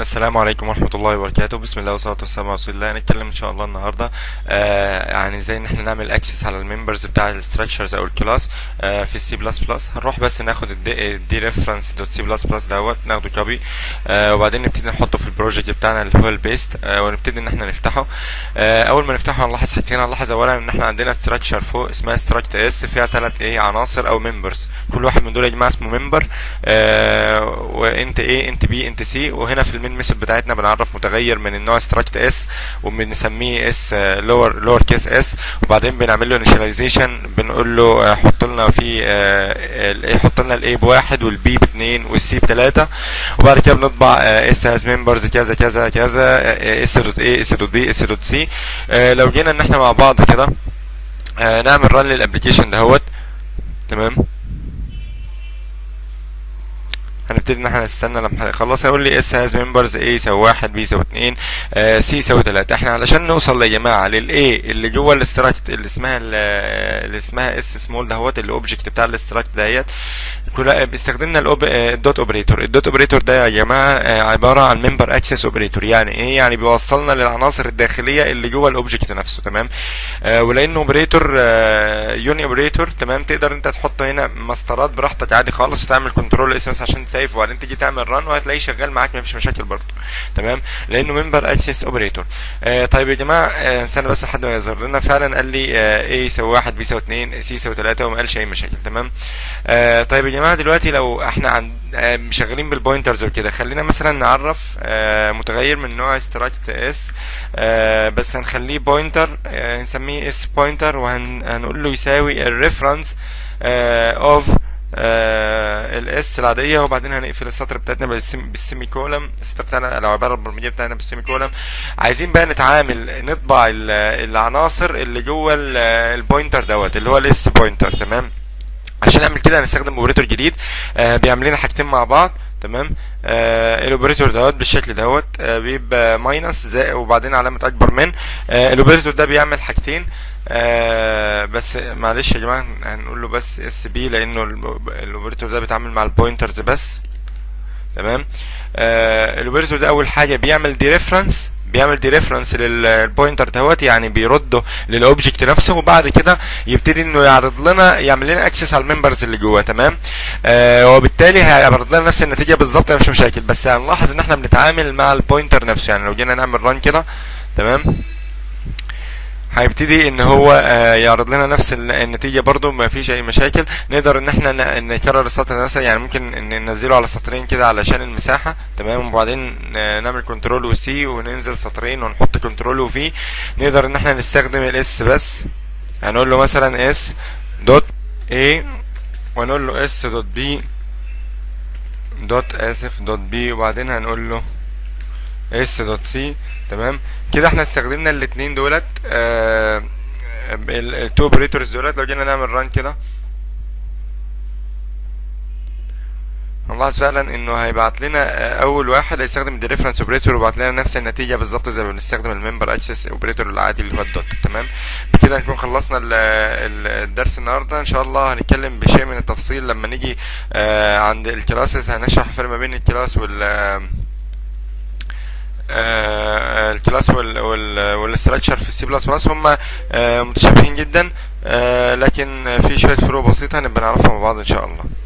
السلام عليكم ورحمة الله وبركاته بسم الله والصلاة والسلام على رسول الله هنتكلم ان شاء الله النهاردة آه عن ازاي ان احنا نعمل اكسس على الممبرز بتاع الستراكشرز او الكلاس آه في السي بلس بلس هنروح بس ناخد الدي ريفرنس دوت سي بلس بلس دوت ناخده كوبي آه وبعدين نبتدي نحطه في البروجكت بتاعنا اللي هو البيست آه ونبتدي ان احنا نفتحه آه اول ما نفتحه هنلاحظ حاجتين هنلاحظ اولا ان احنا عندنا ستراكشر فوق اسمها ستراكت اس فيها ثلاث ايه عناصر او ممبرز كل واحد من دول يا جماعه اسمه ممبر آه وانت ايه انت بي انت سي وهنا في المين ميثود بتاعتنا بنعرف متغير من النوع ستراكت اس وبنسميه اس لور لور كيس اس وبعدين بنعمل له انيشاليزيشن بنقول له آه، حط لنا في الايه حط لنا الاي بواحد والبي باثنين والسي بثلاثه وبعد كده بنطبع اس هاز ممبرز كذا كذا كذا اس دوت اي اس دوت بي اس دوت سي لو جينا ان احنا مع بعض كده آه، نعمل ران للابلكيشن دهوت تمام هنبتدي ان احنا نستنى لما يخلص هيقول لي اس هاز ممبرز اي يساوي واحد بي يساوي اتنين آه سي يساوي تلاتة احنا علشان نوصل يا جماعه للاي اللي جوه الاستراكت اللي اسمها ال- اللي اسمها اس سمول دهوت الاوبجكت بتاع الاستراكت ديت كلها باستخدمنا الأوب... آه، الدوت اوبريتور الدوت اوبريتور ده يا جماعه آه، عباره عن ممبر اكسس اوبريتور يعني ايه يعني بيوصلنا للعناصر الداخليه اللي جوه الاوبجكت نفسه تمام آه ولانه اوبريتور يوني اوبريتور تمام تقدر انت تحط هنا مسطرات براحتك عادي خالص وتعمل كنترول اس اس عشان تسيف وبعدين تيجي تعمل ران وهتلاقيه شغال معاك مفيش مشاكل برضه تمام لانه ممبر اكسس اوبريتور آه طيب يا جماعه آه استنى بس لحد ما يظهر لنا فعلا قال لي آه ايه يساوي واحد بي يساوي اتنين سي يساوي تلاته وما قالش اي مشاكل تمام آه طيب يا جماعه دلوقتي لو احنا عند آه شغالين بالبوينترز وكده خلينا مثلا نعرف آه متغير من نوع استراكت اس آه بس هنخليه بوينتر آه نسميه اس بوينتر وهنقول له يساوي الريفرنس اوف الاس العاديه وبعدين هنقفل السطر بتاعتنا بالسم- بالسيمي كولم السطر بتاعنا لو عباره البرمجيه بتاعنا بالسيمي كولم عايزين بقى نتعامل نطبع ال- العناصر اللي جوه ال- البوينتر دوت اللي هو الاس بوينتر تمام عشان نعمل كده هنستخدم اوبريتور جديد آه بيعمل لنا حاجتين مع بعض تمام آه الاوبريتور دوت بالشكل دوت آه بيبقى ماينس زائد وبعدين علامه اكبر من آه الاوبريتور ده بيعمل حاجتين آه بس معلش يا جماعه هنقول له بس اس بي لانه ال- الاوبريتور ده بيتعامل مع البوينترز بس تمام آه الاوبريتور ده اول حاجه بيعمل دي ريفرنس بيعمل دي ريفرنس للبوينتر دوت يعني بيرده للاوبجكت نفسه وبعد كده يبتدي انه يعرض لنا يعمل لنا اكسس على الممبرز اللي جوه تمام آه وبالتالي هيعرض لنا نفس النتيجه بالظبط مفيش مشاكل بس هنلاحظ ان احنا بنتعامل مع البوينتر نفسه يعني لو جينا نعمل ران كده تمام هيبتدي ان هو آه، يعرض لنا نفس ال- النتيجه برضو ما فيش اي مشاكل نقدر ان احنا ن- نكرر السطر مثلا يعني ممكن ن- ننزله على سطرين كده علشان المساحه تمام وبعدين ن- نعمل كنترول وسي وننزل سطرين ونحط كنترول وفي نقدر ان احنا نستخدم الاس بس هنقول له مثلا اس دوت اي ونقول له اس دوت بي دوت اسف دوت بي وبعدين هنقول له اس دوت سي تمام كده احنا استخدمنا الاتنين دولت آه التو اوبريتورز دولت لو جينا نعمل ران كده هنلاحظ فعلا انه هيبعت لنا آه، اول واحد هيستخدم الريفرنس اوبريتور ويبعت لنا نفس النتيجه بالظبط زي ما بنستخدم الممبر اكسس اوبريتور العادي اللي هو الدوت تمام بكده نكون خلصنا ال- ال- الدرس النهارده ان شاء الله هنتكلم بشيء من التفصيل لما نيجي آه عند الكلاسز هنشرح الفرق ما بين الكلاس وال آه، آه، الكلاس وال وال والاستراكشر في السي بلس بلس هم متشابهين جدا آه، لكن في شويه فروق بسيطه هنبقى نعرفها مع بعض ان شاء الله